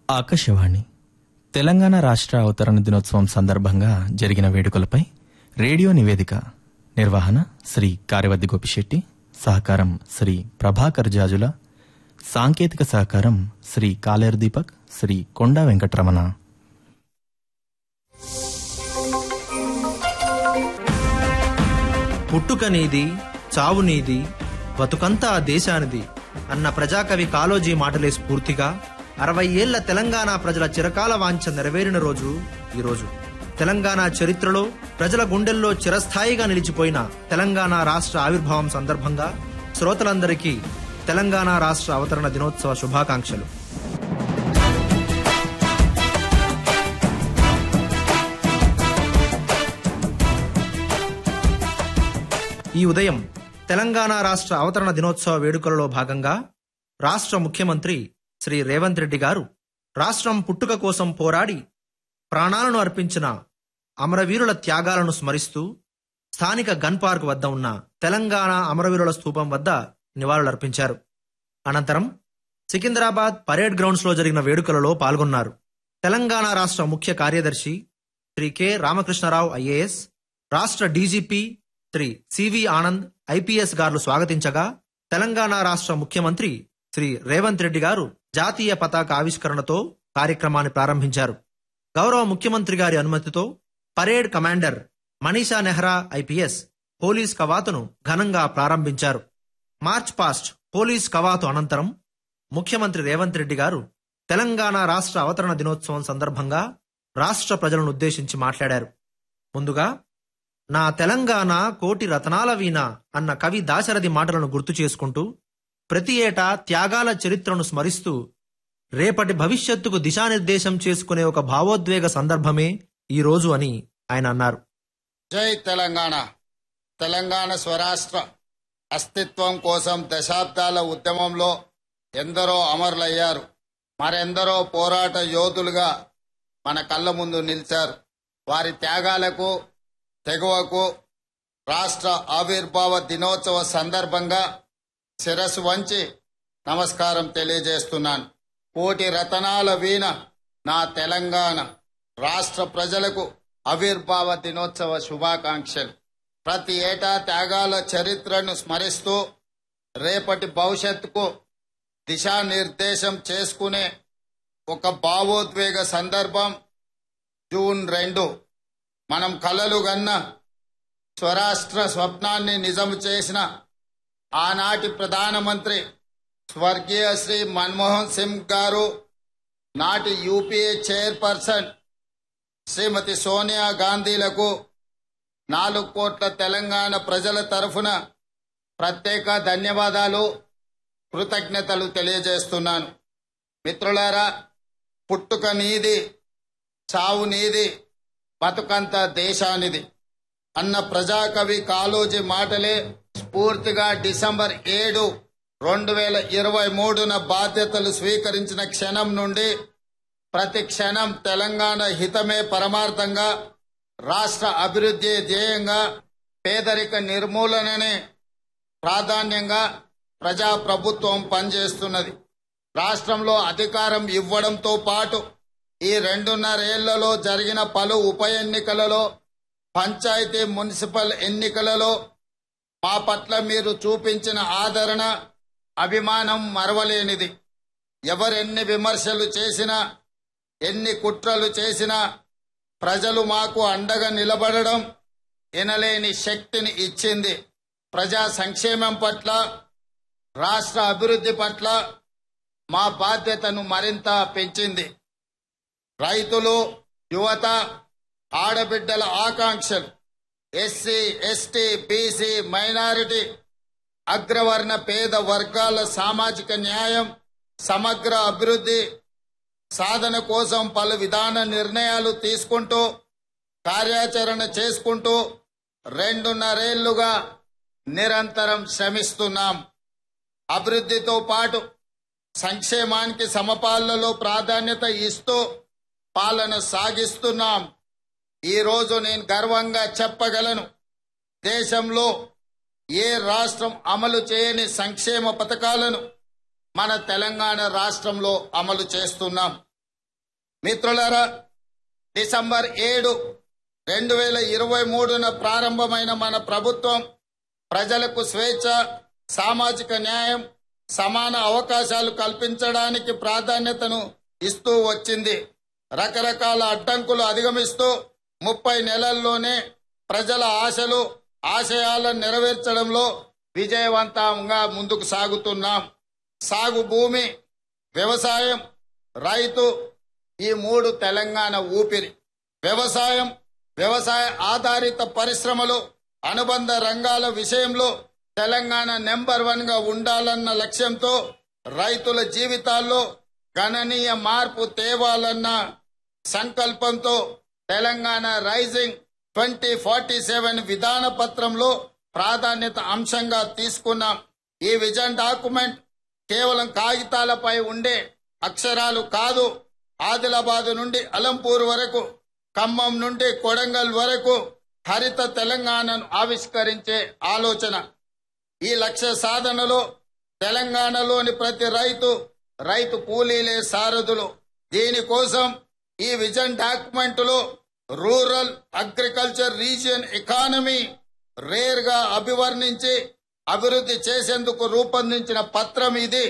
ఆకాశవాణి తెలంగాణ రాష్ట్ర అవతరణ దినోత్సవం సందర్భంగా జరిగిన వేడుకలపై రేడియో నివేదిక నిర్వహణ శ్రీ కార్యవద్ది గోపిశెట్టి సహకారం శ్రీ ప్రభాకర్ జాజుల సాంకేతిక సహకారం శ్రీ కాలేరు దీపక్ శ్రీ కొండా వెంకటరమణ పుట్టుక నీది చావు నీది బతుకంతా ఆ దేశానిది అన్న ప్రజాకవి కాలోజీ మాటలే స్ఫూర్తిగా అరవై ఏళ్ల తెలంగాణ ప్రజల చిరకాల వాంఛ నెరవేరిన రోజు ఈ రోజు తెలంగాణ చరిత్రలో ప్రజల గుండెల్లో చిరస్థాయిగా నిలిచిపోయిన తెలంగాణ రాష్ట్ర ఆవిర్భావం సందర్భంగా శ్రోతలందరికీ తెలంగాణ రాష్ట్ర అవతరణ దినోత్సవ శుభాకాంక్షలు ఈ ఉదయం తెలంగాణ రాష్ట్ర అవతరణ దినోత్సవ వేడుకలలో భాగంగా రాష్ట్ర ముఖ్యమంత్రి శ్రీ రేవంత్ రెడ్డి గారు రాష్ట్రం పుట్టుక కోసం పోరాడి ప్రాణాలను అర్పించిన అమరవీరుల త్యాగాలను స్మరిస్తూ స్థానిక గన్ పార్క్ వద్ద ఉన్న తెలంగాణ అమరవీరుల స్తూపం వద్ద నివాళులర్పించారు అనంతరం సికింద్రాబాద్ పరేడ్ గ్రౌండ్స్ లో జరిగిన వేడుకలలో పాల్గొన్నారు తెలంగాణ రాష్ట్ర ముఖ్య కార్యదర్శి శ్రీ కె రామకృష్ణరావు ఐఏఎస్ రాష్ట్ర DGP Shri CV Anand IPS గారు స్వాగతించగా తెలంగాణ రాష్ట్ర ముఖ్యమంత్రి శ్రీ రేవంత్ రెడ్డి గారు జాతీయ పతాక ఆవిష్కరణతో కార్యక్రమాన్ని ప్రారంభించారు గౌరవ ముఖ్యమంత్రి గారి అనుమతితో parade commander Manisha Nehra IPS police కవాతును ఘనంగా ప్రారంభించారు మార్చ్ పాస్ట్ పోలీస్ కవాతు అనంతరం ముఖ్యమంత్రి రేవంత్ రెడ్డి గారు తెలంగాణ రాష్ట్ర అవతరణ దినోత్సవం సందర్భంగా రాష్ట్ర ప్రజలను ఉద్దేశించి మాట్లాడారు ముందుగా నా తెలంగాణ కోటి రతనాల వీణ అన్న కవి దాశరథి మాటలను గుర్తు చేసుకుంటూ ప్రతి ఏటా త్యాగాల చరిత్రను స్మరిస్తూ రేపటి భవిష్యత్తుకు దిశానిర్దేశం చేసుకునే ఒక భావోద్వేగ సందర్భమే ఈ రోజు అని ఆయన అన్నారు జై తెలంగాణ తెలంగాణ స్వరాష్ట్ర అస్తిత్వం కోసం దశాబ్దాల ఉద్యమంలో ఎందరో అమరులయ్యారు మరెందరో పోరాట యోధులుగా మన కళ్ళ ముందు నిలిచారు వారి త్యాగాలకు తెగువకు రాష్ట్ర ఆవిర్భావ దినోత్సవ సందర్భంగా శిరస్సు వంచి నమస్కారం తెలియజేస్తున్నాను కోటి రతనాల వీణ నా తెలంగాణ రాష్ట్ర ప్రజలకు ఆవిర్భావ దినోత్సవ శుభాకాంక్షలు ప్రతి ఏటా త్యాగాల చరిత్రను స్మరిస్తూ రేపటి భవిష్యత్తుకు దిశానిర్దేశం చేసుకునే ఒక భావోద్వేగ సందర్భం జూన్ రెండు మనం కలలు గన్న స్వరాష్ట్ర స్వప్నాన్ని నిజం చేసిన ఆనాటి ప్రధానమంత్రి స్వర్గీయ శ్రీ మన్మోహన్ సింగ్ గారు నాటి యూపీఏ చైర్పర్సన్ శ్రీమతి సోనియా గాంధీలకు నాలుగు కోట్ల తెలంగాణ ప్రజల తరఫున ప్రత్యేక ధన్యవాదాలు కృతజ్ఞతలు తెలియజేస్తున్నాను మిత్రులారా పుట్టుక నీది చావు నీది బతుకంత దేశానిది అన్న ప్రజాకవి కాళోజీ మాటలే స్ఫూర్తిగా డిసెంబర్ ఏడు రెండు వేల ఇరవై మూడున బాధ్యతలు స్వీకరించిన క్షణం నుండి ప్రతి క్షణం తెలంగాణ హితమే పరమార్థంగా రాష్ట్ర అభివృద్ధి ధ్యేయంగా పేదరిక నిర్మూలననే ప్రాధాన్యంగా ప్రజా ప్రభుత్వం పనిచేస్తున్నది రాష్ట్రంలో అధికారం ఇవ్వడంతో పాటు ఈ రెండున్నరేళ్లలో జరిగిన పలు ఉప ఎన్నికలలో పంచాయతీ మున్సిపల్ ఎన్నికలలో మా పట్ల మీరు చూపించిన ఆదరణ అభిమానం మరవలేనిది ఎవరెన్ని విమర్శలు చేసినా ఎన్ని కుట్రలు చేసినా ప్రజలు మాకు అండగా నిలబడడం ఎనలేని శక్తిని ఇచ్చింది ప్రజా సంక్షేమం పట్ల రాష్ట్ర అభివృద్ధి పట్ల మా బాధ్యతను మరింత పెంచింది రైతులు యువత ఆడబిడ్డల ఆకాంక్షలు ఎస్సీ ఎస్టీ బీసీ మైనారిటీ అగ్రవర్ణ పేద వర్గాల సామాజిక న్యాయం సమగ్ర అభివృద్ధి సాధన కోసం పలు విధాన నిర్ణయాలు తీసుకుంటూ కార్యాచరణ చేసుకుంటూ రెండున్నరేళ్లుగా నిరంతరం శ్రమిస్తున్నాం అభివృద్ధితో పాటు సంక్షేమానికి సమపాలలో ప్రాధాన్యత ఇస్తూ పాలన సాగిస్తున్నాం ఈ రోజు నేను గర్వంగా చెప్పగలను దేశంలో ఏ రాష్ట్రం అమలు చేయని సంక్షేమ పథకాలను మన తెలంగాణ రాష్ట్రంలో అమలు చేస్తున్నాం మిత్రులారా డిసెంబర్ ఏడు రెండు వేల ఇరవై మూడున ప్రారంభమైన మన ప్రభుత్వం ప్రజలకు స్వేచ్ఛ సామాజిక న్యాయం సమాన అవకాశాలు కల్పించడానికి ప్రాధాన్యతను ఇస్తూ వచ్చింది రకరకాల అడ్డంకులు అధిగమిస్తూ ముప్పై నెలల్లోనే ప్రజల ఆశలు ఆశయాలను నెరవేర్చడంలో విజయవంతంగా ముందుకు సాగుతున్నాం సాగు భూమి వ్యవసాయం రైతు ఈ మూడు తెలంగాణ ఊపిరి వ్యవసాయం వ్యవసాయ ఆధారిత పరిశ్రమలు అనుబంధ రంగాల విషయంలో తెలంగాణ నెంబర్ వన్ గా ఉండాలన్న లక్ష్యంతో రైతుల జీవితాల్లో గణనీయ మార్పు తేవాలన్న సంకల్పంతో Telangana rising twenty forty seven విధాన పత్రంలో ప్రాధాన్యత అంశంగా తీసుకున్నాం ఈ విజన్ డాక్యుమెంట్ కేవలం కాగితాలపై ఉండే అక్షరాలు కాదు ఆదిలాబాద్ నుండి అలంపూర్ వరకు ఖమ్మం నుండి కొడంగల్ వరకు హరిత తెలంగాణను ఆవిష్కరించే ఆలోచన ఈ లక్ష్య సాధనలో తెలంగాణలోని ప్రతి రైతు రైతు కూలీలే సారథులు దీనికోసం ఈ విజన్ డాక్యుమెంట్ లో rural agriculture region economy rare గా అభివర్ణించి అభివృద్ధి చేసేందుకు రూపొందించిన పత్రం ఇది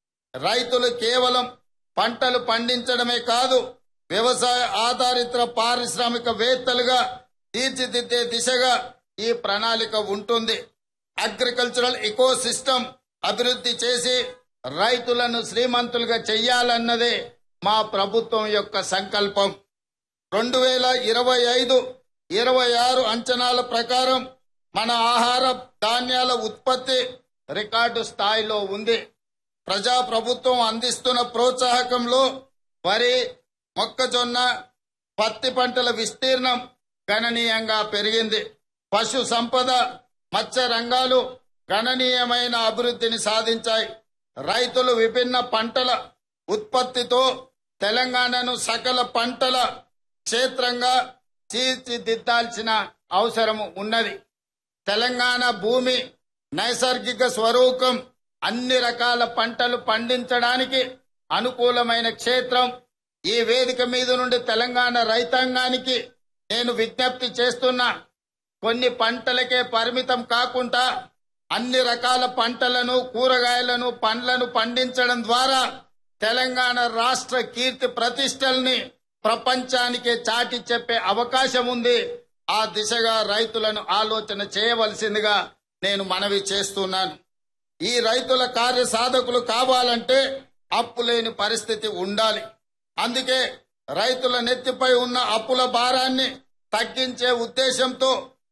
రైతులు కేవలం పంటలు పండించడమే కాదు వ్యవసాయ ఆధారిత పారిశ్రామికవేత్తలుగా తీర్చిదిద్దే దిశగా ఈ ప్రణాళిక ఉంటుంది అగ్రికల్చరల్ ఎకో సిస్టమ్ అభివృద్ధి చేసి రైతులను శ్రీమంతులుగా చెయ్యాలన్నదే మా ప్రభుత్వం యొక్క సంకల్పం రెండు వేల ఇరవై ఐదు ఇరవై ఆరు అంచనాల ప్రకారం మన ఆహార ధాన్యాల ఉత్పత్తి రికార్డు స్థాయిలో ఉంది ప్రజా ప్రభుత్వం అందిస్తున్న ప్రోత్సాహకంలో వరి మొక్కజొన్న పత్తి పంటల విస్తీర్ణం గణనీయంగా పెరిగింది పశు సంపద మత్స్య రంగాలు గణనీయమైన అభివృద్ధిని సాధించాయి రైతులు విభిన్న పంటల ఉత్పత్తితో తెలంగాణను సకల పంటల క్షేత్రంగా తీర్చిదిద్దాల్సిన అవసరం ఉన్నది తెలంగాణ భూమి నైసర్గిక స్వరూపం అన్ని రకాల పంటలు పండించడానికి అనుకూలమైన క్షేత్రం ఈ వేదిక మీద నుండి తెలంగాణ రైతాంగానికి నేను విజ్ఞప్తి చేస్తున్నా కొన్ని పంటలకే పరిమితం కాకుండా అన్ని రకాల పంటలను కూరగాయలను పండ్లను పండించడం ద్వారా తెలంగాణ రాష్ట్ర కీర్తి ప్రతిష్టల్ని ప్రపంచానికే చాటి చెప్పే అవకాశం ఉంది ఆ దిశగా రైతులను ఆలోచన చేయవలసిందిగా నేను మనవి చేస్తున్నాను ఈ రైతుల కార్య సాధకులు కావాలంటే అప్పు లేని పరిస్థితి ఉండాలి అందుకే రైతుల నెత్తిపై ఉన్న అప్పుల భారాన్ని తగ్గించే ఉద్దేశంతో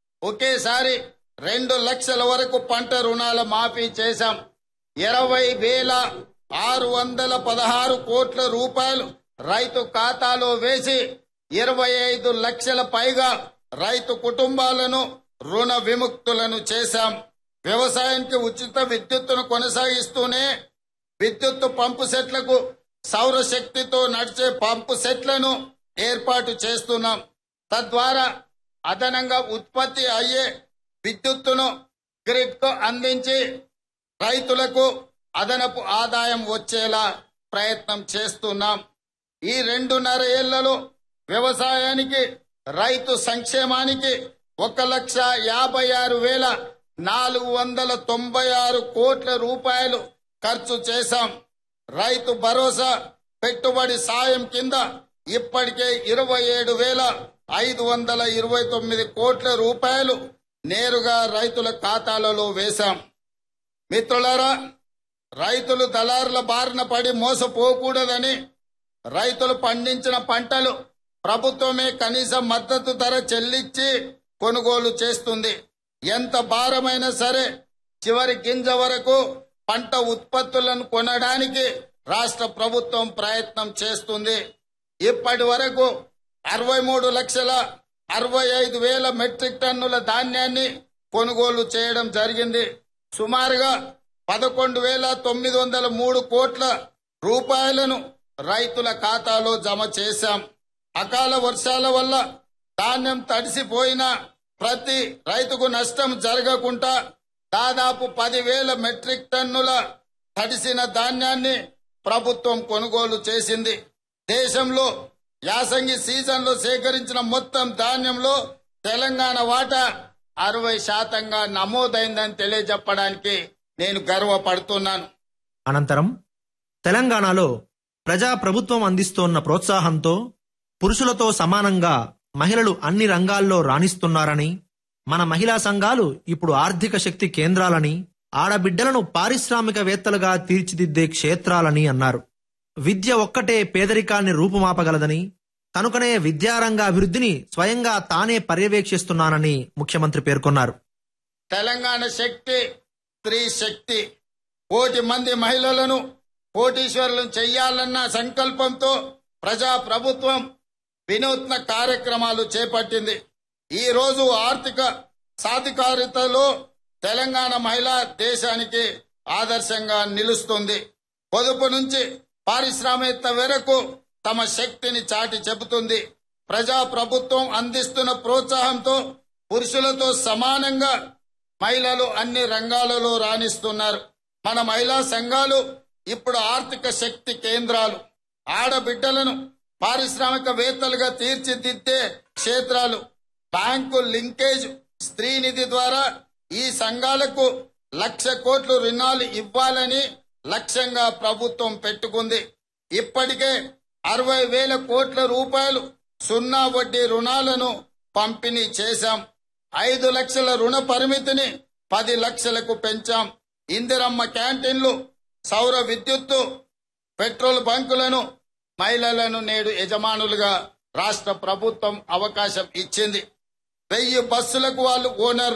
ఒకేసారి రెండు లక్షల వరకు పంట రుణాల మాఫీ చేశాం ఇరవై వేల ఆరు వందల పదహారు కోట్ల రూపాయలు రైతు ఖాతాలో వేసి ఇరవై ఐదు లక్షల పైగా రైతు కుటుంబాలను రుణ విముక్తులను చేశాం వ్యవసాయానికి ఉచిత విద్యుత్తును కొనసాగిస్తూనే విద్యుత్తు పంపు సెట్లకు సౌర శక్తితో నడిచే పంపు సెట్లను ఏర్పాటు చేస్తున్నాం తద్వారా అదనంగా ఉత్పత్తి అయ్యే విద్యుత్తును గ్రిడ్ కు అందించి రైతులకు అదనపు ఆదాయం వచ్చేలా ప్రయత్నం చేస్తున్నాం ఈ రెండున్నర ఏళ్లలో వ్యవసాయానికి రైతు సంక్షేమానికి ఒక లక్ష యాభై ఆరు వేల నాలుగు వందల తొంభై ఆరు కోట్ల రూపాయలు ఖర్చు చేశాం రైతు భరోసా పెట్టుబడి సాయం కింద ఇప్పటికే ఇరవై ఏడు వేల ఐదు వందల ఇరవై తొమ్మిది కోట్ల రూపాయలు నేరుగా రైతుల ఖాతాలలో వేశాం మిత్రులారా రైతులు దళారుల బారిన పడి మోసపోకూడదని రైతులు పండించిన పంటలు ప్రభుత్వమే కనీస మద్దతు ధర చెల్లించి కొనుగోలు చేస్తుంది ఎంత భారమైనా సరే చివరి గింజ వరకు పంట ఉత్పత్తులను కొనడానికి రాష్ట్ర ప్రభుత్వం ప్రయత్నం చేస్తుంది ఇప్పటి వరకు అరవై మూడు లక్షల అరవై ఐదు వేల మెట్రిక్ టన్నుల ధాన్యాన్ని కొనుగోలు చేయడం జరిగింది సుమారుగా పదకొండు వేల తొమ్మిది వందల మూడు కోట్ల రూపాయలను రైతుల ఖాతాలో జమ చేశాం అకాల వర్షాల వల్ల ధాన్యం తడిసిపోయినా ప్రతి రైతుకు నష్టం జరగకుండా దాదాపు పదివేల మెట్రిక్ టన్నుల తడిసిన ధాన్యాన్ని ప్రభుత్వం కొనుగోలు చేసింది దేశంలో యాసంగి సీజన్లో సేకరించిన మొత్తం ధాన్యంలో తెలంగాణ వాటా అరవై శాతంగా నమోదైందని తెలియజెప్పడానికి నేను గర్వపడుతున్నాను అనంతరం తెలంగాణలో ప్రజా ప్రభుత్వం అందిస్తోన్న ప్రోత్సాహంతో పురుషులతో సమానంగా మహిళలు అన్ని రంగాల్లో రాణిస్తున్నారని మన మహిళా సంఘాలు ఇప్పుడు ఆర్థిక శక్తి కేంద్రాలని ఆడబిడ్డలను పారిశ్రామికవేత్తలుగా తీర్చిదిద్దే క్షేత్రాలని అన్నారు విద్య ఒక్కటే పేదరికాన్ని రూపుమాపగలదని కనుకనే విద్యారంగ అభివృద్ధిని స్వయంగా తానే పర్యవేక్షిస్తున్నానని ముఖ్యమంత్రి పేర్కొన్నారు తెలంగాణ శక్తి స్త్రీ శక్తి కోటి మంది మహిళలను కోటీశ్వరులను చెయ్యాలన్న సంకల్పంతో ప్రజా ప్రభుత్వం వినూత్న కార్యక్రమాలు చేపట్టింది ఈ రోజు ఆర్థిక సాధికారితలో తెలంగాణ మహిళ దేశానికి ఆదర్శంగా నిలుస్తుంది పొదుపు నుంచి పారిశ్రామిక వరకు తమ శక్తిని చాటి చెబుతుంది ప్రజా ప్రభుత్వం అందిస్తున్న ప్రోత్సాహంతో పురుషులతో సమానంగా మహిళలు అన్ని రంగాలలో రాణిస్తున్నారు మన మహిళా సంఘాలు ఇప్పుడు ఆర్థిక శక్తి కేంద్రాలు ఆడబిడ్డలను పారిశ్రామికవేత్తలుగా తీర్చిదిద్దే క్షేత్రాలు బ్యాంకు లింకేజ్ స్త్రీ నిధి ద్వారా ఈ సంఘాలకు లక్ష కోట్లు రుణాలు ఇవ్వాలని లక్ష్యంగా ప్రభుత్వం పెట్టుకుంది ఇప్పటికే అరవై వేల కోట్ల రూపాయలు సున్నా వడ్డీ రుణాలను పంపిణీ చేశాం ఐదు లక్షల రుణ పరిమితిని పది లక్షలకు పెంచాం ఇందిరమ్మ క్యాంటీన్లు సౌర విద్యుత్తు పెట్రోల్ బంకులను మహిళలను నేడు యజమానులుగా రాష్ట్ర ప్రభుత్వం అవకాశం ఇచ్చింది వెయ్యి బస్సులకు వాళ్ళు ఓనర్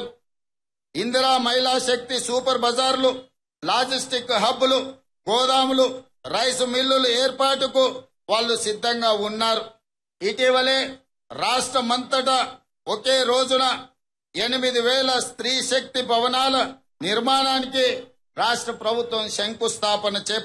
ఇందిరా మహిళా శక్తి సూపర్ బజార్లు లాజిస్టిక్ హబ్బులు గోదాములు రైస్ మిల్లులు ఏర్పాటుకు వాళ్ళు సిద్ధంగా ఉన్నారు ఇటీవలే రాష్ట్రమంతటా ఒకే రోజున ఎనిమిది వేల స్త్రీ శక్తి భవనాల నిర్మాణానికి రాష్ట్ర ప్రభుత్వం శంకుస్థాపన చేపట్టింది